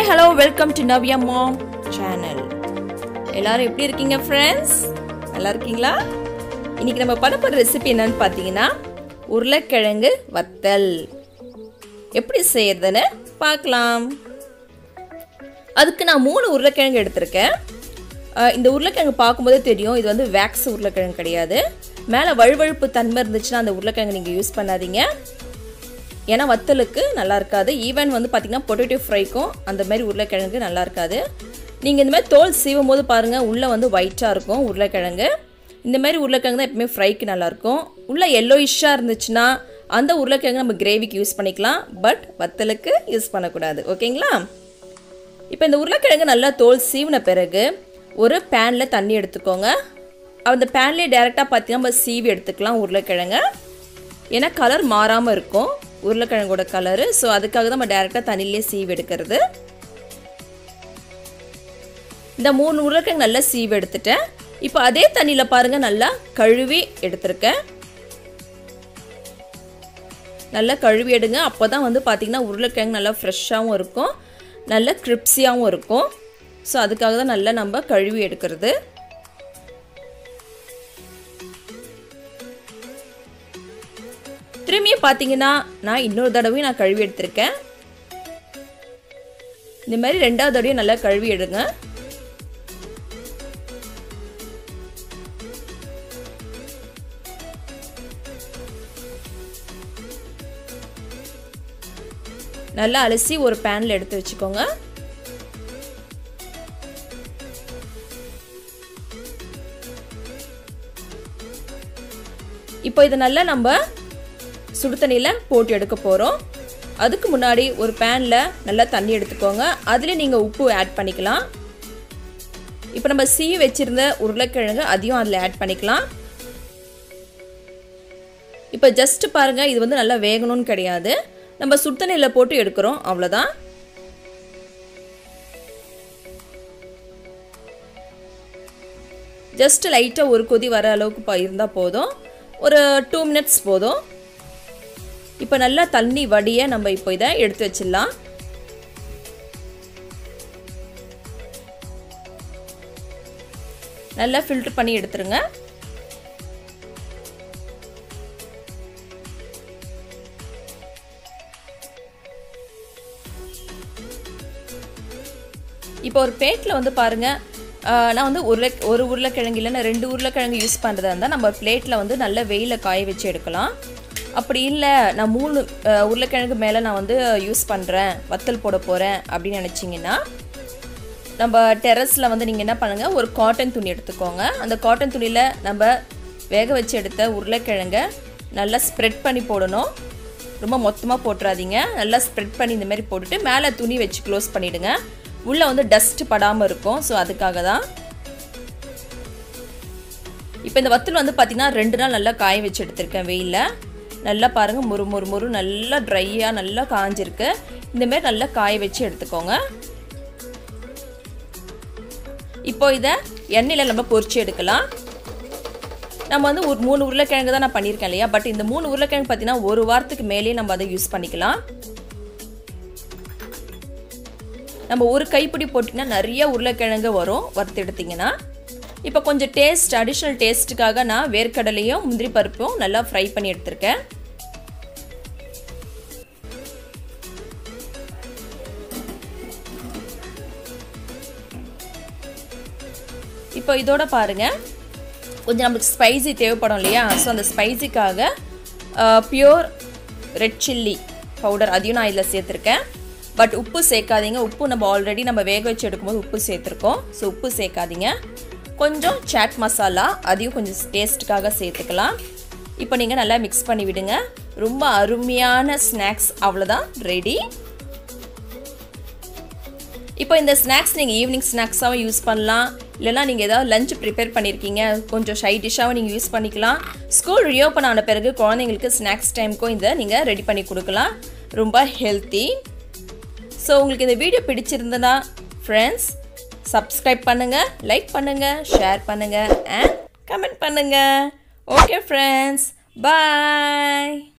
hi hello welcome to Navya mom channel எல்லாரும் எப்படி இருக்கீங்க ஃப்ரெண்ட்ஸ் நல்லா இருக்கீங்களா இன்னைக்கு நம்ம பண்ண போகிற ரெசிபி என்னன்னு பார்த்தீங்கன்னா உருளைக்கிழங்கு வத்தல் எப்படி செய்யறதுன்னு பார்க்கலாம் அதுக்கு நான் மூணு உருளைக்கிழங்கு எடுத்திருக்கேன் அஹ் இந்த உருளைக்கிழங்கு பார்க்கும்போதே தெரியும் இது வந்து வேக்ஸ் உருளைக்கிழங்கு கிடையாது மேலே வழுவழுப்பு தன்மை இருந்துச்சுன்னா அந்த உருளைக்கிழங்கு நீங்கள் யூஸ் பண்ணாதீங்க ஏன்னா வத்தலுக்கு நல்லா இருக்காது ஈவன் வந்து பார்த்தீங்கன்னா பொட்டேட்டோ ஃப்ரைக்கும் அந்த மாதிரி உருளைக்கிழங்கு நல்லா இருக்காது நீங்கள் இந்த மாதிரி தோல் சீவும் போது பாருங்கள் உள்ளே வந்து ஒயிட்டாக இருக்கும் உருளைக்கிழங்கு இந்த மாதிரி உருளைக்கிழங்கு தான் எப்பவுமே ஃப்ரைக்கு நல்லாயிருக்கும் உள்ளே எல்லோயிஷாக இருந்துச்சுன்னா அந்த உருளைக்கிழங்கு நம்ம கிரேவிக்கு யூஸ் பண்ணிக்கலாம் பட் வத்தலுக்கு யூஸ் பண்ணக்கூடாது ஓகேங்களா இப்போ இந்த உருளைக்கிழங்கு நல்லா தோல் சீவின பிறகு ஒரு பேனில் தண்ணி எடுத்துக்கோங்க அந்த பேன்லேயே டேரெக்டாக பார்த்தீங்கன்னா நம்ம சீவி எடுத்துக்கலாம் உருளைக்கிழங்க ஏன்னா கலர் மாறாமல் இருக்கும் உருளைக்கிழங்கோட கலரு ஸோ அதுக்காக தான் நம்ம டேரெக்டாக தண்ணியிலே சீவி எடுக்கிறது இந்த மூணு உருளைக்கிழங்கு நல்லா சீவி எடுத்துட்டேன் இப்போ அதே தண்ணியில் பாருங்கள் நல்லா கழுவி எடுத்திருக்கேன் நல்லா கழுவி எடுங்க அப்போ தான் வந்து பார்த்திங்கன்னா உருளைக்கிழங்கு நல்லா ஃப்ரெஷ்ஷாகவும் இருக்கும் நல்ல கிரிப்ஸியாகவும் இருக்கும் ஸோ அதுக்காக தான் நல்லா நம்ம கழுவி எடுக்கிறது திரும்பியும் பார்த்தீங்கன்னா நான் இன்னொரு தடவையும் நான் கழுவி எடுத்திருக்கேன் இந்த மாதிரி ரெண்டாவது தடவையும் நல்லா கழுவி எடுங்க நல்லா அலசி ஒரு பேனில் எடுத்து வச்சுக்கோங்க இப்போ இதை நல்லா நம்ம சுடு தண்ணியில் போட்டு எடுக்க போகிறோம் அதுக்கு முன்னாடி ஒரு பேனில் நல்லா தண்ணி எடுத்துக்கோங்க அதில் நீங்கள் உப்பு ஆட் பண்ணிக்கலாம் இப்போ நம்ம சீ வச்சுருந்த உருளைக்கிழங்கு அதையும் அதில் ஆட் பண்ணிக்கலாம் இப்போ ஜஸ்ட் பாருங்கள் இது வந்து நல்லா வேகணும்னு கிடையாது நம்ம சுடு தண்ணியில் போட்டு எடுக்கிறோம் அவ்வளோதான் ஜஸ்ட் லைட்டாக ஒரு கொதி வர அளவுக்கு இருந்தால் போதும் ஒரு டூ மினிட்ஸ் போதும் இப்போ நல்லா தண்ணி வடிய நம்ம இப்போ இதை எடுத்து வச்சிடலாம் நல்லா ஃபில்டர் பண்ணி எடுத்துருங்க இப்போ ஒரு பிளேட்டில் வந்து பாருங்கள் நான் வந்து உருளை ஒரு உருளைக்கிழங்கு இல்லைன்னா ரெண்டு உருளைக்கிழங்கு யூஸ் பண்ணுறதா இருந்தால் நம்ம பிளேட்டில் வந்து நல்ல வெயிலில் காய வச்சு எடுக்கலாம் அப்படி இல்லை நான் மூணு உருளைக்கிழங்கு மேலே நான் வந்து யூஸ் பண்ணுறேன் வத்தல் போட போகிறேன் அப்படின்னு நினச்சிங்கன்னா நம்ம டெரஸில் வந்து நீங்கள் என்ன பண்ணுங்கள் ஒரு காட்டன் துணி எடுத்துக்கோங்க அந்த காட்டன் துணியில் நம்ம வேக வச்சு எடுத்த உருளைக்கிழங்க நல்லா ஸ்ப்ரெட் பண்ணி போடணும் ரொம்ப மொத்தமாக போட்டுறாதீங்க நல்லா ஸ்ப்ரெட் பண்ணி இந்த மாதிரி போட்டுட்டு மேலே துணி வச்சு க்ளோஸ் பண்ணிவிடுங்க உள்ளே வந்து டஸ்ட் படாமல் இருக்கும் ஸோ அதுக்காக தான் இப்போ இந்த வத்தல் வந்து பார்த்திங்கன்னா ரெண்டு நாள் நல்லா காய வச்சு எடுத்திருக்கேன் வெயிலில் நல்லா பாருங்கள் முறு முறு முறு நல்லா ட்ரையாக நல்லா காஞ்சிருக்கு இந்தமாரி நல்லா காய வச்சு எடுத்துக்கோங்க இப்போ இதை எண்ணெயில் நம்ம பொரிச்சு எடுக்கலாம் நம்ம வந்து ஒரு மூணு உருளைக்கிழங்கு தான் நான் பண்ணியிருக்கேன் இல்லையா பட் இந்த மூணு உருளைக்கிழங்கு பார்த்தீங்கன்னா ஒரு வாரத்துக்கு மேலேயே நம்ம அதை யூஸ் பண்ணிக்கலாம் நம்ம ஒரு கைப்பிடி போட்டிங்கன்னா நிறைய உருளைக்கிழங்கு வரும் வறுத்து எடுத்திங்கன்னா இப்போ கொஞ்சம் டேஸ்ட் அடிஷ்னல் டேஸ்ட்டுக்காக நான் வேர்க்கடலையும் முந்திரி பருப்பும் நல்லா ஃப்ரை பண்ணி எடுத்திருக்கேன் இப்போ இதோட பாருங்கள் கொஞ்சம் நம்மளுக்கு ஸ்பைசி தேவைப்படும் இல்லையா ஸோ அந்த ஸ்பைசிக்காக பியோர் ரெட் சில்லி பவுடர் அதையும் நான் இதில் சேர்த்துருக்கேன் பட் உப்பு சேர்க்காதீங்க உப்பு நம்ம ஆல்ரெடி நம்ம வேக வச்சு எடுக்கும்போது உப்பு சேர்த்துருக்கோம் ஸோ உப்பு சேர்க்காதீங்க கொஞ்சம் சாட் மசாலா அதையும் கொஞ்சம் டேஸ்ட்டுக்காக சேர்த்துக்கலாம் இப்போ நீங்கள் நல்லா மிக்ஸ் பண்ணி விடுங்க ரொம்ப அருமையான ஸ்நாக்ஸ் அவ்வளோதான் ரெடி இப்போ இந்த ஸ்நாக்ஸ் நீங்கள் ஈவினிங் ஸ்நாக்ஸாகவும் யூஸ் பண்ணலாம் இல்லைனா நீங்கள் ஏதாவது லஞ்ச் ப்ரிப்பேர் பண்ணியிருக்கீங்க கொஞ்சம் ஷை டிஷ்ஷாகவும் நீங்கள் யூஸ் பண்ணிக்கலாம் ஸ்கூல் ரியோப்பன் ஆன பிறகு குழந்தைங்களுக்கு ஸ்நாக்ஸ் டைமுக்கும் இதை நீங்கள் ரெடி பண்ணி கொடுக்கலாம் ரொம்ப ஹெல்த்தி ஸோ உங்களுக்கு இந்த வீடியோ பிடிச்சிருந்ததா ஃப்ரெண்ட்ஸ் சப்ஸ்கிரைப் பண்ணுங்கள் லைக் பண்ணுங்கள் ஷேர் பண்ணுங்கள் அண்ட் கமெண்ட் பண்ணுங்கள் ஓகே ஃப்ரெண்ட்ஸ் பாய்